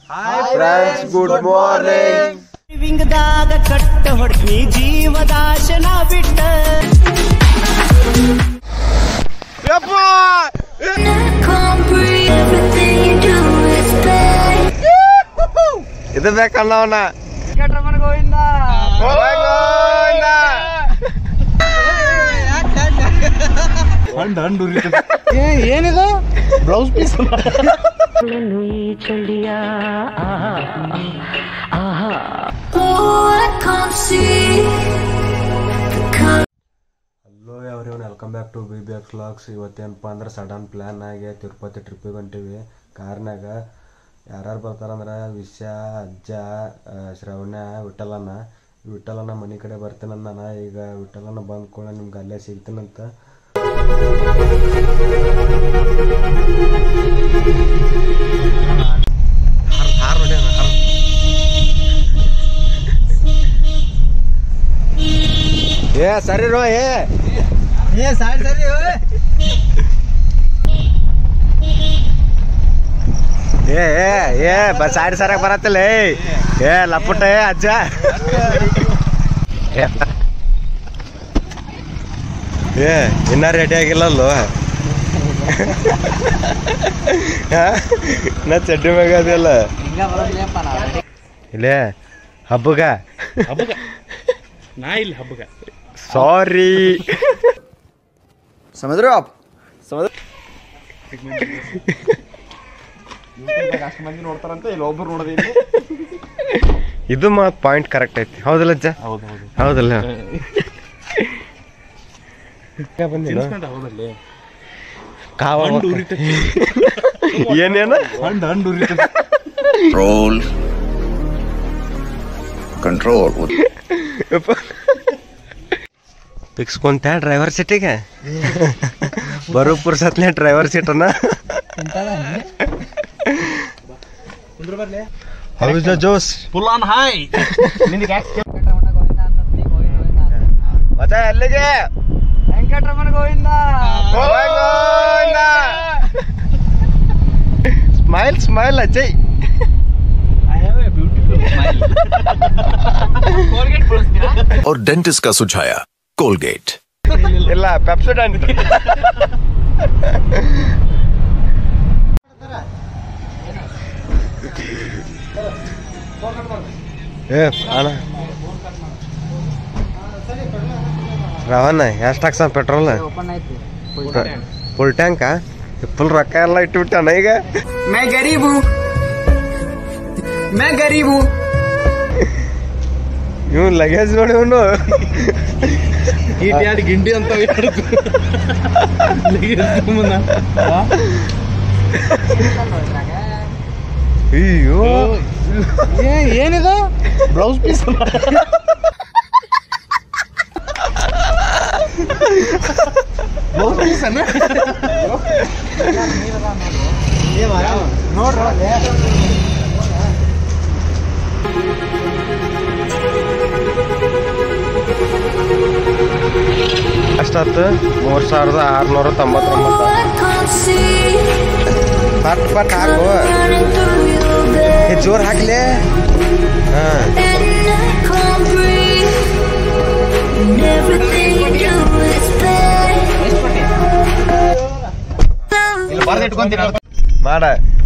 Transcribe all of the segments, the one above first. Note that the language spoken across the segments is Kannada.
ಫ್ರೆಂಡ್ಸ್ ಗುಡ್ ಮಾರ್ನಿಂಗ್ ವಿಂಗದಾಗ ಕಟ್ಟ ಹೊಡ್ಕಿ ಜೀವದಾಶನ ಬಿಟ್ಟ Can't breathe, everything you do is bad. ಇದು ಬೇಕನ್ನವನ ಏನಿದು blouse piece Oh, I can't see the color. Hello everyone welcome back to B B X vlogs ಇವತ್ತೇನಪ್ಪ ಅಂದ್ರೆ ಸಡನ್ ಪ್ಲ್ಯಾನ್ ಆಗಿ ತಿರುಪತಿ ಟ್ರಿಪ್ಪಿಗೆ ಹೊಂಟೀವಿ ಕಾರ್ನಾಗ ಯಾರ್ಯಾರು ಬರ್ತಾರಂದ್ರೆ ವಿಶ್ಯ ಅಜ್ಜ ಆ, ಶ್ರವಣ್ಯ ವಿಠಲನ ವಿಠಲನ ಮನೆ ಕಡೆ ಬರ್ತೀನಂದಾನ ಈಗ ವಿಠಲನ ಬಂದ ಕೂಡ ನಿಮ್ಗೆ ಅಲ್ಲೇ ಸಿಗ್ತೀನಂತ ಏ ಸರಿ ರೋ ಏ ಏ ಸರಿ ಸರಿ ಏ ಏ ಏ ಬ ಸಾರಿ ಸರಿಯಾಗಿ ಬರತ್ತಿಲ್ಲ ಏ ಏ ಲಪುಟ ಏ ಅಜ್ಜ ಏ ಇನ್ನ ರೆಡಿ ಆಗಿಲ್ಲಲ್ಲೋ ಹಾ? ನಾ ಚಡ್ಡಿ ಮ್ಯಾಗ ಅದಲ್ಲ ಇಲ್ಲೇ ಹಬ್ಬಗ ಹಬ್ಬಗ ನಾ ಇಲ್ಲಿ ಹಬ್ಬಗ ಸಾರಿ समझ रहे हो आप ಅಷ್ಟು ಮಂದಿ ನೋಡ್ತಾರಂತ ಇಲ್ಲಿ ಒಬ್ರು ನೋಡೋದಿಲ್ಲ ಇದು ಮಾತ್ ಪಾಯಿಂಟ್ ಕರೆಕ್ಟ್ ಐತಿ ಹೌದಲ್ಲ ಅಜ್ಜ ಹೌದು ಹೌದು ಹೌದಲ್ಲ ಬಂದಿಲ್ಲ ಹೌದಲ್ಲಿ ಕಾವ ಹಂಡು ಉರಿತೈತಿ ಏನೇನ ಹಂಡು ಹಂಡು ಉರಿತೈತಿ कंट्रोल कंट्रोल ಫಿಕ್ಸ್ ಕೊಂತ ಡ್ರೈವರ್ ಸೀಟಿಗೆ ಬರೋ ಪುರ್ಸತ್ಲೆ ಡ್ರೈವರ್ ಸೀಟನ ಹೌದ ಜೋಸ್ ಫುಲ್ ಆನ್ ಹಾಯ್ ನಿನಗೆ ಮತ್ತೆ ಎಲ್ಲಿಗೆ Venkataramana Govinda smile smile Ajay I have a beautiful smile और डेंटिस्ट का सुझाया कोलगेट ಇಲ್ಲ ಪೆಪ್ಸೋಡೆಂಟ್ ಏ ಅಣ್ಣ ರವಣ್ಣ ಎಷ್ಟು ಹಾಕ್ಸ ಪೆಟ್ರೋಲ್ ಫುಲ್ ಟ್ಯಾಂಕ ಫುಲ್ ರೊಕ್ಕ ಎಲ್ಲ ಇಟ್ಬಿಟ್ಟಣ್ಣ ಈಗ मैं गरीब हूँ मैं गरीब हूँ ಇವ್ ಲಗೇಜ್ ನೋಡಿ ಇವನು ಈಟ್ ಎರಡು ಗಿಂಡಿ ಅಂತ ಅಯ್ಯೋ ಏನಿದು ಬ್ಲೌಸ್ ಪೀಸ್ ಬ್ಲೌಸ್ ಪೀಸ್ ಅನ್ನ ಅಷ್ಟಾತು ಮೂರ್ ಸಾವಿರದ ಆರ್ನೂರ ತೊಂಬತ್ತೊಂಬತ್ತು I can't see ಪಟ್ ಪಟ್ ಹಾಕು running through your bed. ಏ ಜೋರ್ ಹಾಕ್ಲಿ ಹಾ And I can't breathe. And everything you do is bad. ಮಾಡ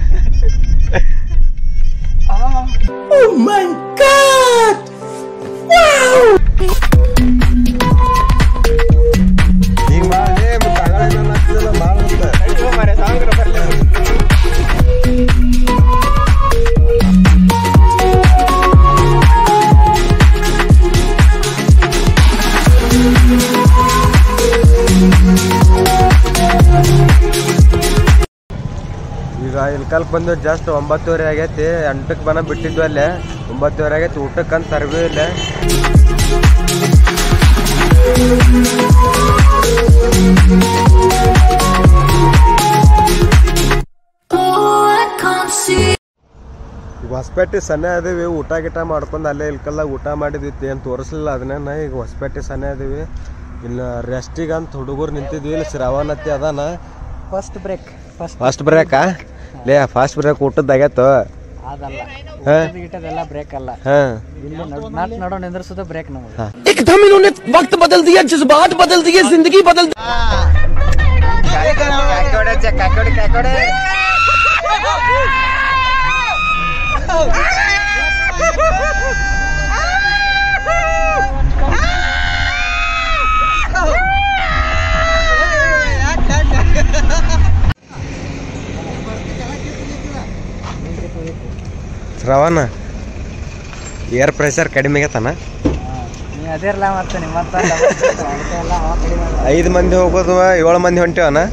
ಹಿಂಗ್ ಮಾಡಿ ತಗೊಳ್ಳೋದೆಲ್ಲ ಆಗ್ತದಲ್ಲ, ಮಾಡ್ಬಿಡ್ತ. ಈಗ ಇಲ್ಕಲ್ಕ್ ಬಂದು ಜಸ್ಟ್ ಒಂಬತ್ತುವರೆ ಆಗೈತಿ ಎಂಟಕ್ಕೆ ಬನ ಬಿಟ್ಟಿದ್ವಿ ಅಲ್ಲೇ ಒಂಬತ್ತುವರೆ ಆಗೈತಿ ಊಟಕ್ಕೆ ಅಂತ ತರಬಿ ಇಲ್ಲ Oh, I can't see. ಈಗ ಹೊಸಪೇಟೆ ಸನ್ನೆ ಅದೀವಿ ಊಟ ಗಿಟ ಮಾಡ್ಕೊಂಡು ಅಲ್ಲೇ ಇಲ್ಕಲ್ದಾಗ ಊಟ ಮಾಡಿದ್ವಿ ಏನು ತೋರಿಸ್ಲಿಲ್ಲ ಅದನ್ನ ಈಗ ಹೊಸಪೇಟೆ ಸನ್ನೆ ಅದೀವಿ ಇಲ್ಲ ರೆಸ್ಟಿಗೆ ಅಂತ ಹುಡುಗರು ನಿಂತಿದ್ವಿ ಇಲ್ಲಿ ಶ್ರಾವಣತ್ತಿ ಅದಾನ ಫಸ್ಟ್ ಬ್ರೇಕ್ ಫಸ್ಟ್ ಫಾಸ್ಟ್ ಬ್ರೇಕಾ ಲೇ ಫಾಸ್ಟ್ ಬ್ರೇಕ್ ಊಟದ್ದು ಆಗೈತು ಅದಲ್ಲ ಹಾ ಗಿಟ್ಟದೆಲ್ಲ ಬ್ರೇಕ್ ಅಲ್ಲ ಹಾ ಇಲ್ಲಿ ನಟ್ ನಡೋ ನಿಂದ್ರಿಸೋದು ಬ್ರೇಕ್ ನಮಗೆ एकदम इन्होंने वक्त बदल दिया जज्बात बदल दिए जिंदगी बदल दी ಶ್ರವಣ ಏರ್ ಪ್ರೆಷರ್ ಕಡಿಮೆ ಆಗೈತನ ನೀ ಅದಿರಲ್ಲ ಮತ್ತೆ ನಿಮ್ಮತ್ತ ಎಲ್ಲ ಅವ ಕಡಿಮೆ ಅಲ್ಲ. ಐದು ಮಂದಿ ಹೋಗೋದು ಏಳು ಮಂದಿ ಹೊಂಟೇವನ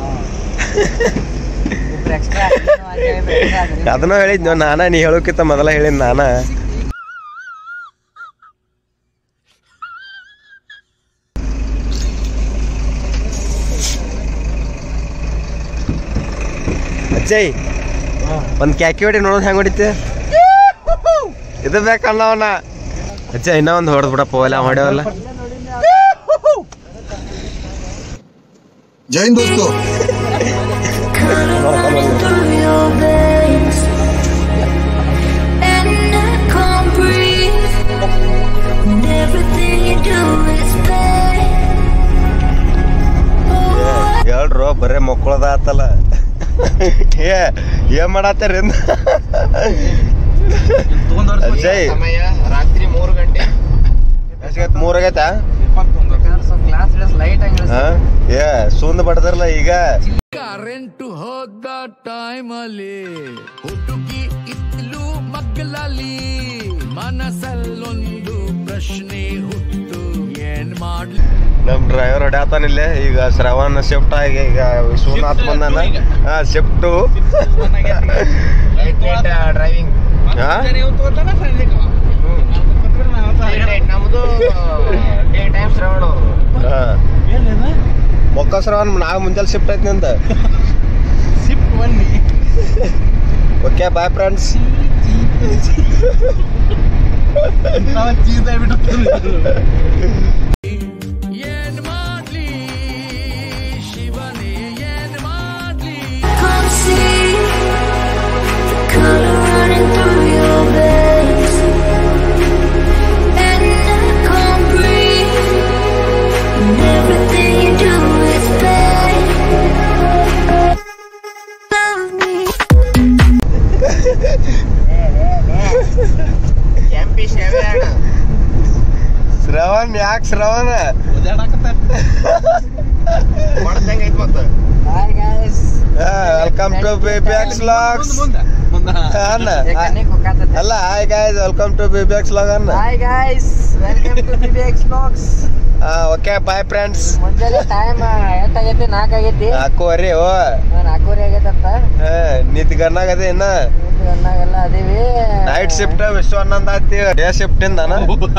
ಇಬ್ರು ಎಕ್ಸ್ಟ್ರಾ ಅದನ್ನ ಹೇಳಿದ್ನು ನಾನ ನೀ ಹೇಳೋಕ್ಕಿಂತ ಮೊದಲ ಹೇಳಿದ್ ನಾನ ಅಜ್ಜಯ್ ಒಂದ್ ಕ್ಯಾಕಿ ಹೊಡಿ ನೋಡೋದು ಹೆಂಗ್ ಹೊಡಿತೆ ಇದು ಬೇಕನ್ನವನ ಅಜ್ಜ ಇನ್ನೂ ಒಂದು ಹೊಡೆದ್ ಬಿಡಪ್ಪ ಒಲೆ ಹೊಡೆವಲ್ಲ जय हिंद दोस्तों running through your veins, and I can't breathe. And everything you do is pain. Oh, ಹೇಳ್ರು ಬರೇ ಮಕ್ಕಳದ ಆತಲ್ಲ ಏ ಏನ್ ಮಾಡತ್ತಾರ ಅಜ್ಜಯ್ ರಾತ್ರಿ ಮೂರು ಗಂಟೆ ಮೂರಾಗೈತಾ ಕ್ಲಾಸ್ ಲೈಟ್ ಹಂಗ ಹಾ ಏ ಸುಂದ್ ಬಡದಾರಲ್ಲ ಈಗ ಕರೆಂಟು ಹೋದ ಟೈಮಲ್ಲಿ ಹುಡುಗಿ ಇತ್ಲು ಮಗ್ಗಲಲ್ಲಿ ಮನಸ್ಸಲ್ಲೊಂದು ಪ್ರಶ್ನೆ ಹುಟ್ಟು ಏನ್ ಮಾಡ್ಲಿ ನಮ್ ಡ್ರೈವರ್ ಹೊಡ್ಯಾತಾನಿಲ್ಲೇ ಈಗ ಶ್ರವಣ್ ಶಿಫ್ಟ್ ಆಗಿ ಈಗ ಸೋಮನಾಥ್ ಬಂದಾನ ಹಾ ಶಿಫ್ಟ್ ಡ್ರೈವಿಂಗ್ ಹಾ ನಮ್ದು ಡೇ ಟೈಮ್ ಶ್ರವಣ ಅವರು ಹಾ ಮೊಕ್ಕ ಶ್ರವಣ್ ನಾಳೆ ಮುಂಜಾನೆ ಶಿಫ್ಟ್ ಐತಿ ನಿಂದ ಸಿಪ್ ಬನ್ನಿ ಓಕೆ ಬಾಯ್ ಫ್ರೆಂಡ್ಸ್ ಚೀಸ್ ಆಗ್ಬಿಟ್ಟು ಏನ್ ಮಾಡ್ಲಿ ಶಿವನೇ ಏನ್ ಮಾಡ್ಲಿ can't see the color running through your veins, and I can't breathe. And everything you do is pain. Love me. MP ಸೇವೆ ಅಣ್ಣ ಶ್ರವಣ್ ಯಾಕೆ ಶ್ರವಣ ಮಾಡ್ದಂಗ ಐತ್ ಮತ್ತ hi guys welcome to BBX vlogs ಅನ್ನ ಅಲ್ಲ hi guys welcome to BBX vlog ಅನ್ನ hi guys welcome to BB X blogs okay bye friends ಮುಂಜಾನೆ ಟೈಮ್ ಎಷ್ಟಾಗೈತಿ ನಾಲ್ಕು ಆಗೈತಿ ಹಾಕುವರಿ ಓ ನಾಲ್ಕೂವರೆ ಆಗೈತಂತ ಹಾ ನಿತ್ ಗನ್ನಾಗದೆ ಇನ್ನ ಗನ್ನಾಗೆಲ್ಲ ಅದೀವಿ ನೈಟ್ ಶಿಫ್ಟ್ ವಿಶ್ವ ಆನಂದ್ ಆಯ್ತಿ ಡೇ ಶಿಫ್ಟ್ ಇಂದನ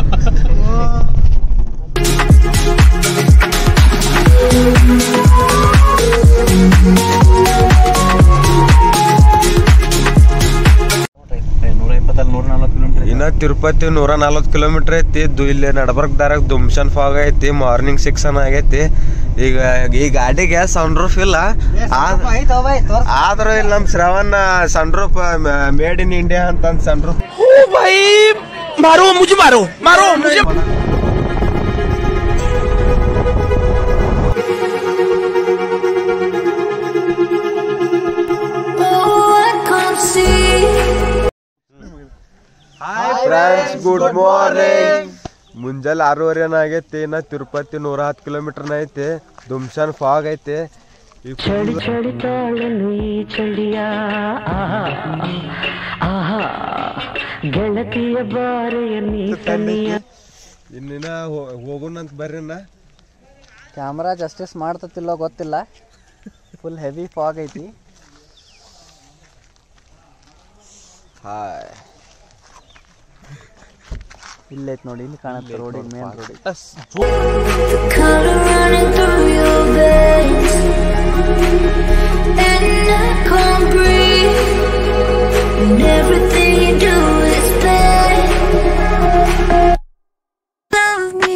ನೂರ ಇಪ್ಪತ್ತಲ್ಲಿ ನೂರ ನಲ್ವತ್ತು ಕಿಲೋಮೀಟರ್ ಇನ್ನ ತಿರುಪತಿ ನೂರ ನಲ್ವತ್ತು ಕಿಲೋಮೀಟರ್ ಐತಿ ದು ಇಲ್ಲಿ ನಡಬರ್ಕ್ ದಾರಾಗ ದುಮ್ಶನ್ ಫಾಗ್ ಐತಿ ಮಾರ್ನಿಂಗ್ ಸಿಕ್ಸ್ ಅನ್ನ ಆಗೈತಿ ಈಗ ಈ ಗಾಡಿಗೆ ಸೌಂಡ್ ರೂಫ್ ಇಲ್ಲ ಆದ್- ಆದ್ರೂ ಇಲ್ಲಿ ನಮ್ Shravan sunroof made in India ಅಂತ ಸನ್ ರೂಫ್ ओ भाई मारो मुझे मारो मारो मुझे Oh, I can't see. Friends good morning ಮುಂಜಾನೆ ಆರೂವರೆ ಆಗೈತಿ ಇನ್ನ ತಿರುಪತಿ ನೂರ ಹತ್ತು ಕಿಲೋಮೀಟರ್ನ ಐತಿ ದುಮ್ಶನ್ ಫಾಗ್ ಐತಿ ಈ full- ಚಳಿತಾಳನು ಈ ಚಳಿಯ ಆಹಾ ಆಹಾ ಗೆಳತಿಯ ಬಾರೆಯ ನೀ ತನಿಯ ಇನ್ನಿನ ಹೋ- ಹೋಗೋಣಂತ ಬರ್ರಿನ ಕ್ಯಾಮ್ರಾ ಜಸ್ಟಿಸ್ ಮಾಡ್ತತಿಲ್ಲೋ ಗೊತ್ತಿಲ್ಲ ಫುಲ್ ಹೆವಿ ಫಾಗ್ ಐತಿ ಹಾಯ್ ಇಲ್ಲೈತಿ ನೋಡಿ ಇಲ್ಲಿ ಕಾಣುತ್ತೆ ರೋಡಿಗೆ ಮೇನ್ ರೋಡಿಗೆ Color running through your veins, and I can't breathe. And everything you do is pain. Love me.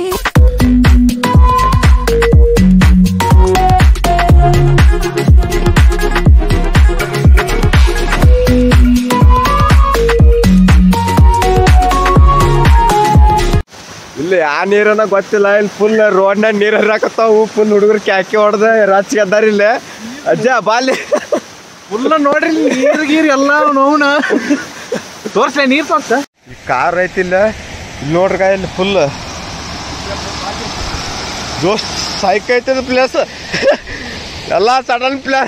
ನೀರನ್ನ ಗೊತ್ತಿಲ್ಲ ಇಲ್ಲಿ ಫುಲ್ ರೋಡ್ನಾಗ ನೀರು ಹರಿಯಾಕತ್ತಾವು ಫುಲ್ ಹುಡುಗರು ಕ್ಯಾಕಿ ಹೊಡೆದ ರಾಚಿಗೆ ಅದಾರ ಇಲ್ಲಿ ಅಜ್ಜ ಬಾಲಿ ಫುಲ್ಲ ನೋಡ್ರಿ ನೀರ್ ಗೀರ್ ಎಲ್ಲ ನೋವ್ನ ತೋರ್ಸ್ಲೆ ನೀರ್ ತೋರ್ಸ ಈ ಕಾರ್ ಐತಿಲ್ಲ ಇಲ್ಲಿ ನೋಡ್ರಿ ಕಾ ಇಲ್ಲಿ ಫುಲ್ ದೋಸ್ತ್ ಸೈಕ್ ಐತದ ಪ್ಲೇಸ್ ಎಲ್ಲ ಸಡನ್ ಪ್ಲಾನ್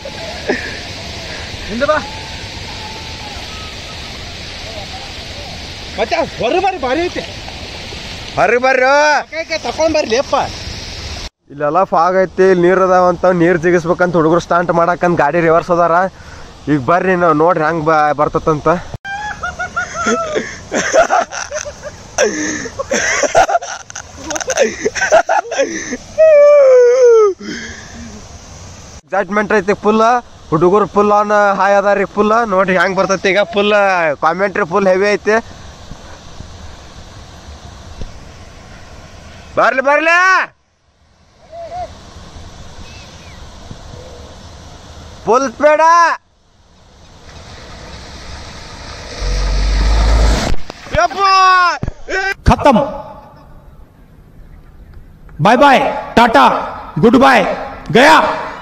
ಹಿಂದೆ ಬಾ ಮತ್ತೆ ಹೊರ ಬಾರಿ ಭಾರಿ ಐತೆ ಹೊರಗೆ ಬರ್ರಿ ತಕೊಂಡ್ ಬರ್ಲಿ ಅಪ್ಪ ಇಲ್ಲೆಲ್ಲ ಫಾಗ್ ಐತಿ ಇಲ್ಲಿ ನೀರು ಅದಾವಂತ ನೀರು ಜಿಗಿಸ್ಬೇಕಂತ ಹುಡುಗರು ಸ್ಟಾಂಟ್ ಮಾಡಕ್ಕಂತ ಗಾಡಿ ರಿವರ್ಸ್ ಅದಾರ ಈಗ ಬರ್ರಿ ನಾವು ನೋಡ್ರಿ ಹೆಂಗ್ ಬ ಬರ್ತದಂತ ಜಡ್ಜ್ಮೆಂಟ್ ಐತಿ ಫುಲ್ ಹುಡುಗರು ಫುಲ್ ಆನ್ ಹಾಯ್ ಅದಾರಿ ಫುಲ್ ನೋಡ್ರಿ ಹೆಂಗ್ ಬರ್ತೈತಿ ಈಗ ಫುಲ್ ಕಾಮೆಂಟ್ರಿ ಫುಲ್ ಹೆವಿ ಐತಿ ಬರ್ಲಿ ಬರ್ಲಿ ಫುಲ್ ಸ್ಪೀಡ खत्म bye bye tata good bye गया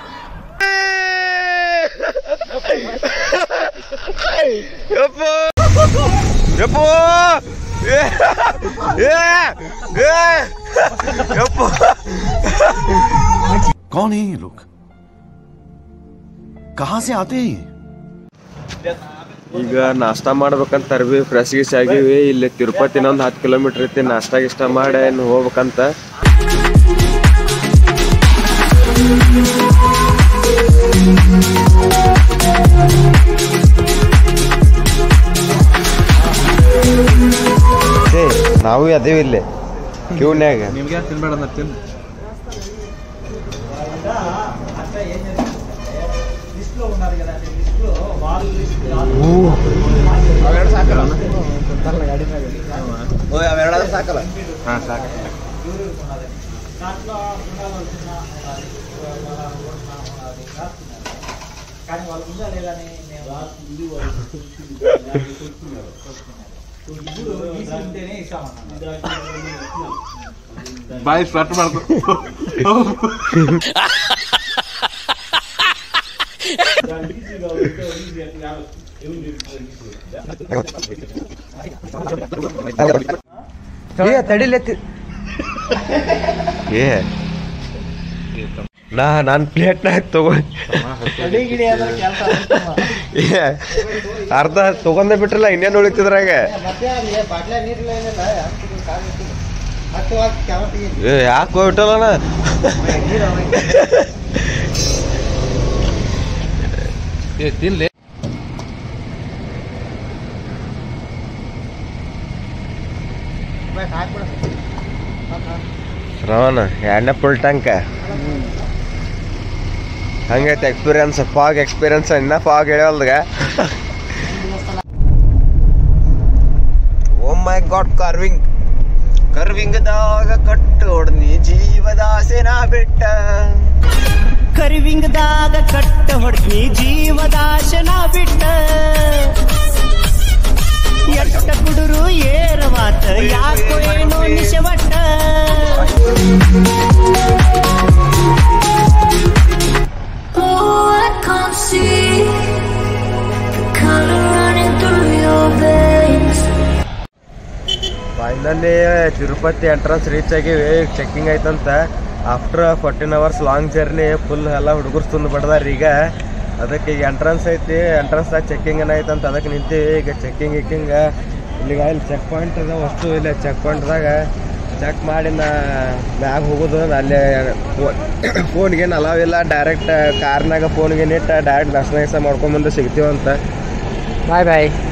ಯಪ್ಪೋ ಏ ಏ ಏ ಯಪ್ಪೋ कौन है ये लोग कहां से आते हैं ये ಈಗ ನಾಷ್ಟಾ ಮಾಡ್ಬೇಕಂತ ತರ್ವಿ ಫ್ರೆಶ್ ಗಿಶ್ ಆಗಿವಿ ಇಲ್ಲಿ ತಿರುಪತಿ ಇನ್ನೊಂದು ಹತ್ತು ಕಿಲೋಮೀಟರ್ ಐತಿ ನಾಷ್ಟಾ ಗಿಷ್ಟ ಮಾಡಿ ಇನ್ನು ಹೋಗ್ಬೇಕಂತ ಏ, ನಾವು ಅದೇವಿ ಇಲ್ಲಿ ಕ್ಯೂನ್ಯಾಗ ನಿಮ್ಗೆ ತಿನ್ಬೇಡ ಅಂದ್ರೆ ತಿನ್ನು ಅವೆರಡಾದ್ರೂ ಸಾಕಲ್ಲ ಹಾಂ ಸಾಕು ಬಾಯಿ ಸ್ಟಾರ್ಟ್ ಮಾಡ್ಕೊ ಏ ತಡಿಲೆ ಏ ನಾ ನಾನು ಪ್ಲೇಟ್ನಾಗ ತಗೋ ಏ ಅರ್ಧ ತಗೊಂಡೇ ಬಿಟ್ರಲ್ಲ ಇನ್ನೇನು ಉಳಿತಿದ್ರಾಗ ಏ ಯಾಕೆ ಹೋಗ್ಬಿಟ್ಟಲ್ಲ ಏ ತಿನ್ಲಿ ಶ್ರವಣ ಎರಡನೇ ಫುಲ್ ಟ್ಯಾಂಕ ಹಂಗೈತೆ ಎಕ್ಸ್ಪೀರಿಯನ್ಸ್ ಫಾಗ್ ಎಕ್ಸ್ಪೀರಿಯನ್ಸ್ ಇನ್ನ ಫಾಗ್ ಹೇಳ್ಯಾವಲ್ದಾಗ ಓ ಮೈ ಗಾಡ್ ಕಾರ್ವಿಂಗ್ ಕರ್ವಿಂಗದಾಗ ಕಟ್ಟು ಹೊಡ್ನಿ ಜೀವದಾಸೆನ ಬಿಟ್ಟ ಕರಿವಿಂಗದಾಗ ಕಟ್ಟ ಹೊಡ್ನಿ ಜೀವದಾಶನ ಬಿಟ್ಟ ಎಟ್ಟ ಕುಡುರು ಏರವಾತ ಯಾಕೋ ಏನೋ ನಿಶವಟ್ಟ Oh, I can't see the color running through your veins. Finally Tirupati entrance reach ಆಗಿವಿ ಚೆಕಿಂಗ್ ಐತಂತ after fourteen hours long journey full ಎಲ್ಲ ಹುಡುಗರು ತುಂದು ಬಡ್ದಾರ ಈಗ ಅದಕ್ಕೆ ಈಗ ಎಂಟ್ರೆನ್ಸ್ ಐತಿ ಎಂಟ್ರೆನ್ಸ್ದಾಗ ಚೆಕಿಂಗ್ ಏನೈತಂತ ಅದಕ್ಕೆ ನಿಂತೀವಿ ಈಗ ಚೆಕಿಂಗ್ ಗಿಕ್ಕಿಂಗ್ ಇಲ್ಲಿಗ ಇಲ್ಲಿ ಚೆಕ್ ಪಾಯಿಂಟ್ ಅದ ವಸ್ತು ಇಲ್ಲ ಚೆಕ್ ಪಾಯಿಂಟ್ದಾಗ ಚೆಕ್ ಮಾಡಿ ನಾ ಮ್ಯಾಗ ಹೋಗೋದು ಅಲ್ಲೇ ಫೋನ್ಗೇನು ಅಲಾವ್ ಇಲ್ಲ ಡೈರೆಕ್ಟ್ ಕಾರ್ನಾಗ ಫೋನ್ಗೆ ಇಟ್ಟು ಡೈರೆಕ್ಟ್ ದರ್ಶನ ಗಿರ್ಶನ ಮಾಡ್ಕೊಂಬಂದು ಸಿಗ್ತೀವಂತ ಬಾಯ್ ಬಾಯ್